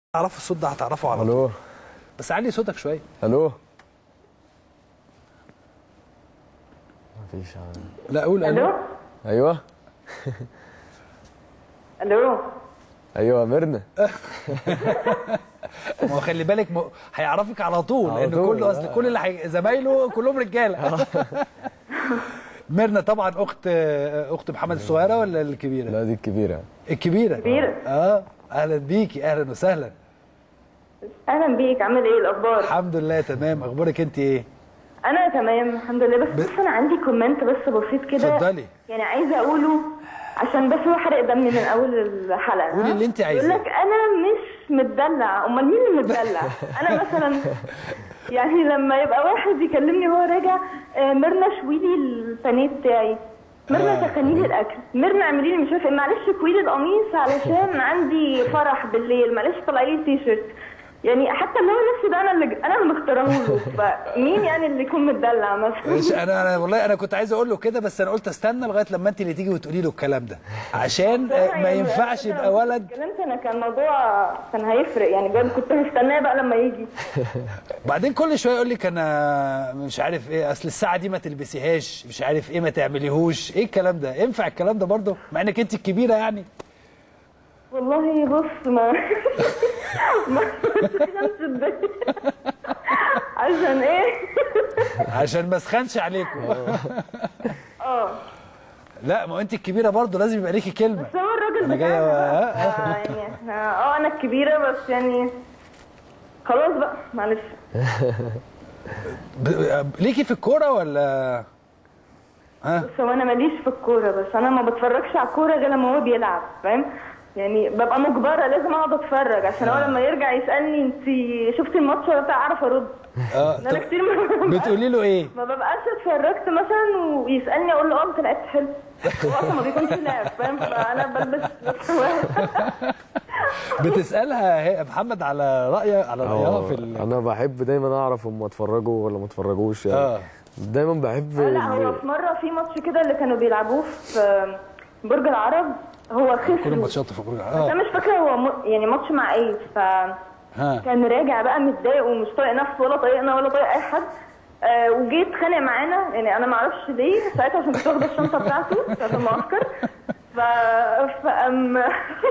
تعرفوا الصوت ده هتعرفوا على طول الو بس علي صوتك شويه الو مفيش لا قول الو الو ايوه الو ايوه ميرنا ما هو خلي بالك م... هيعرفك على طول على لان طول، كل اصل آه. كل اللي حي... زمايله كلهم رجاله ميرنا طبعا اخت اخت محمد الصغيره ولا الكبيره؟ لا دي الكبيره الكبيره كبيرة. اه اهلا بيكي اهلا وسهلا اهلا بيك عامل ايه الاخبار الحمد لله تمام اخبارك انت ايه؟ انا تمام الحمد لله بس بس انا عندي كومنت بس بسيط كده اتفضلي. يعني عايزه اقوله عشان بس هو حرق دمي من اول الحلقه قولي ها؟ اللي انت عايزاه. يقول لك انا مش متدلع امال مين اللي متدلع انا مثلا يعني لما يبقى واحد يكلمني وهو راجع آه، ميرنا شوي لي البانيه بتاعي ميرنا سخني لي الاكل ميرنا اعملي لي مش عارفه إيه. معلش كوي لي القميص علشان عندي فرح بالليل معلش طلعي لي تي شيرت يعني حتى اللي هو نفسي ده انا اللي انا اللي مختاره له فمين يعني اللي يكون متدلع مثلا مش انا انا والله انا كنت عايز اقول له كده بس انا قلت استنى لغايه لما انت اللي تيجي وتقولي له الكلام ده عشان آه، ما ينفعش يبقى ولد اتكلمت انا كان الموضوع كان هيفرق يعني بجد كنت مستناه بقى لما يجي بعدين كل شويه يقول لك انا مش عارف ايه اصل الساعه دي ما تلبسيهاش مش عارف ايه ما تعمليهوش ايه الكلام ده ينفع الكلام ده برضه مع انك انت الكبيره يعني والله بص ما ما تفهمش الدنيا عشان ايه عشان ما اسخنش عليكم اه لا ما هو انت الكبيره برضه لازم يبقى ليكي كلمه بس هو الراجل أنا جاية بتاعنا بقى. آه، يعني احنا اه انا الكبيره بس يعني خلاص بقى معلش ب- ليكي في الكوره ولا ها بص هو انا ماليش في الكوره بس انا ما بتفرجش على الكوره غير لما هو بيلعب فاهم يعني ببقى مجبره لازم اقعد اتفرج عشان هو لما يرجع يسالني انت شفتي الماتش ولا بتاع اعرف ارد اه انا طب كتير ما بتقولي له ايه ما ببقاش اتفرجت مثلا ويسالني اقول له اه انت لعبت حلو هو اصلا ما بيكونش لاعب فاهم فانا بلبس بس بتسالها هي محمد على رايه على رايها في ال... انا بحب دايما اعرف هم اتفرجوا ولا ما اتفرجوش يعني اه دايما بحب لا هو ال- في مره في ماتش كده اللي كانوا بيلعبوه في برج العرب هو كل خسر الماتشات في الكوره بس انا اه مش فاكره هو م... يعني ماتش مع ايه فكان ها راجع بقى متضايق ومش طايق نفسه ولا طايقنا ولا طايق اي حد آه وجيت اتخانق معانا يعني انا ما اعرفش ليه ساعتها عشان كنت واخده الشنطه بتاعته بتاعت المعسكر ف فقام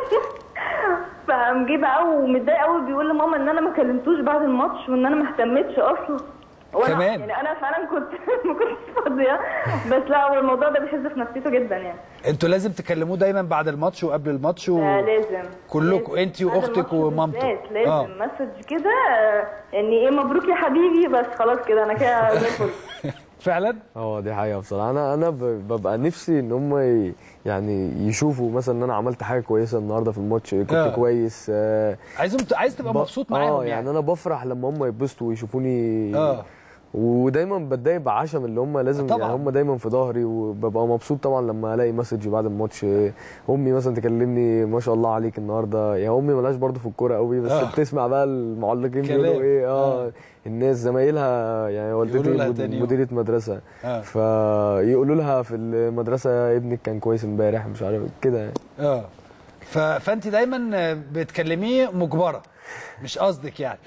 فقام جه بقى ومتضايق قوي بيقول لماما ان انا ما كلمتوش بعد الماتش وان انا ما اهتمتش اصلا وانا كمان؟ يعني انا فعلا كنت ما كنتش فاضيه بس لا هو الموضوع ده بيحز في نفسيته جدا يعني انتوا لازم تكلموه دايما بعد الماتش وقبل الماتش و... ده لازم كلكم لازم. انت بعد واختك الماتش ومامتك بالذات لازم اه مسج كده آه، يعني ايه مبروك يا حبيبي بس خلاص كده انا كده زي الفل فعلا اه دي حقيقه بصراحه انا انا ب- ببقى نفسي ان هم ي- يعني يشوفوا مثلا ان انا عملت حاجه كويسه النهارده في الماتش كنت آه. كويس آه عايزهم عايز تبقى ب- مبسوط معاهم اه يعني, يعني انا بفرح لما هم يتبسطوا ويشوفوني اه ودايما بتضايق بعشم اللي هم لازم طبعاً. يعني هم دايما في ظهري وببقى مبسوط طبعا لما الاقي مسج بعد الماتش امي مثلا تكلمني ما شاء الله عليك النهارده يا امي ملهاش برضو في الكوره قوي بس آه. بتسمع بقى المعلقين كلام. بيقولوا ايه اه, آه. الناس زمايلها يعني يقولوا لها والدتي تاني يوم. مديره مدرسه آه. فيقولوا لها في المدرسه ابنك كان كويس امبارح مش عارف كده يعني اه ف... فانت دايما بتكلميه مجبره مش قصدك يعني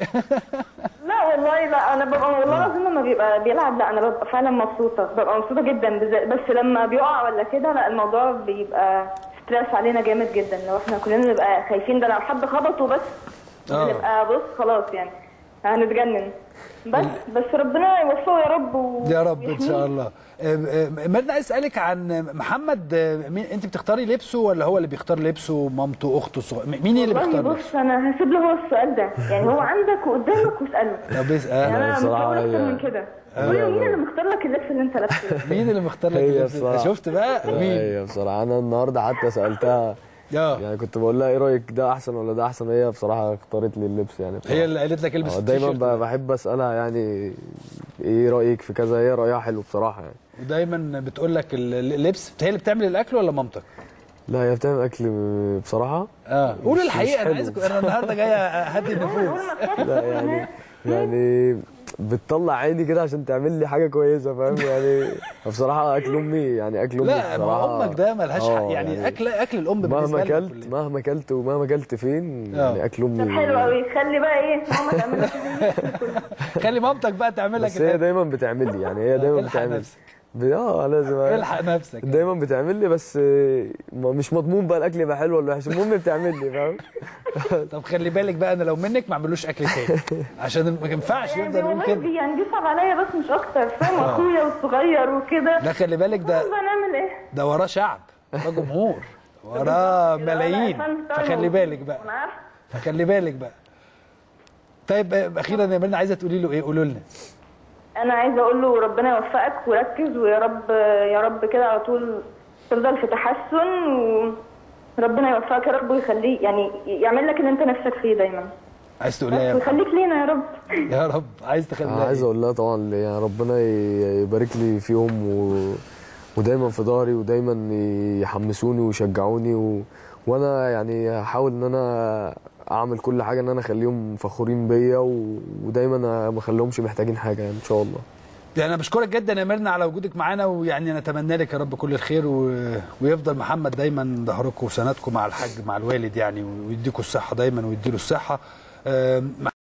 لا والله لا انا ببقى والله العظيم لما بيبقى بيلعب لا انا ببقى فعلا مبسوطه ببقى مبسوطه جدا بالذات بس لما بيقع ولا كده لا الموضوع بيبقى ستريس علينا جامد جدا لو احنا كلنا نبقى خايفين ده لو حد خبطه بس آه. نبقى بص خلاص يعني هنتجنن بس بس ربنا يوفقه يا رب و... يا رب ان ويحميه. شاء الله آه، آه، ميرنا عايز اسالك عن محمد آه، مين انت بتختاري لبسه ولا هو اللي بيختار لبسه مامته اخته صغ... مين اللي والله بيختار لبسه بص انا هسيب له هو السؤال ده يعني هو عندك وقدامك واساله طب يعني اسال انا مش بصراحة هقول اكتر هي- من كده قول له مين اللي مختار لك اللبس اللي انت لابسه مين اللي مختار لك هي اللبس ده؟ بصراحة. شفت بقى مين هي بصراحه انا النهارده حتى سالتها اه يعني كنت بقول لها ايه رايك ده احسن ولا ده احسن هي بصراحه اختارت لي اللبس يعني بصراحة. هي اللي قالت لك البس اه دايما التيشيرت ب- ده. بحب اسالها يعني ايه رايك في كذا هي رايها حلو بصراحه يعني ودايما بتقول لك ال- اللبس هي اللي بتعمل الاكل ولا مامتك لا هي بتعمل اكل بصراحه اه قول مش- الحقيقه مش انا حلو. عايز انا النهارده جايه اهدي قول النفوس ما تخافش لا يعني يعني بتطلع عيني كده عشان تعمل لي حاجه كويسه فاهم يعني بصراحه اكل امي يعني اكل امي لا ما هو بصراحة- امك ده ملهاش آه، حق يعني, اكل اكل الام مهما بالنسبه لنا اكلت كلنا. مهما اكلت ومهما اكلت فين آه. يعني اكل امي طب حلو قوي خلي بقى ايه ماما تعمل لك خلي مامتك بقى تعمل لك بس هي دايما بتعمل لي يعني هي دايما الحق بتعمل نفسك. ب- اه لازم الحق نفسك دايما بتعمل لي بس آه، ما- مش مضمون بقى الاكل يبقى حلو ولا وحش المهم بتعمل لي فاهم طب خلي بالك بقى انا لو منك ما اعملوش اكل تاني عشان ما ينفعش يعني يفضل يقول والله كده بي- يعني بيصعب عليا بس مش اكتر فاهم اخويا والصغير وكده لا خلي بالك ده طب هنعمل ايه؟ ده وراه شعب وراه جمهور وراه كده ملايين ولا عشان فخلي تعمل- بالك بقى انا عارفه فخلي بالك بقى طيب آه، اخيرا يا ميرنا عايزه تقولي له ايه قولوا لنا انا عايزه اقول له ربنا يوفقك وركز ويا رب يا رب كده على طول تفضل في تحسن وربنا يوفقك يا رب ويخليك يعني يعمل لك اللي انت نفسك فيه دايما عايز تقول بس لها يا ويخليك لينا يا رب يا رب عايز تخلي انا لها عايز إيه؟ اقول لها طبعا يعني ربنا ي- يبارك لي فيهم و... ودايما في ظهري ودايما يحمسوني ويشجعوني و... وانا يعني هحاول ان انا اعمل كل حاجه ان انا اخليهم فخورين بيا و... ودايما ما اخليهمش محتاجين حاجه يعني ان شاء الله يعني انا بشكرك جدا يا ميرنا على وجودك معانا ويعني نتمنى لك يا رب كل الخير و... ويفضل محمد دايما ظهركم وسندكم مع الحاج مع الوالد يعني ويديكم الصحه دايما ويديله الصحه أم،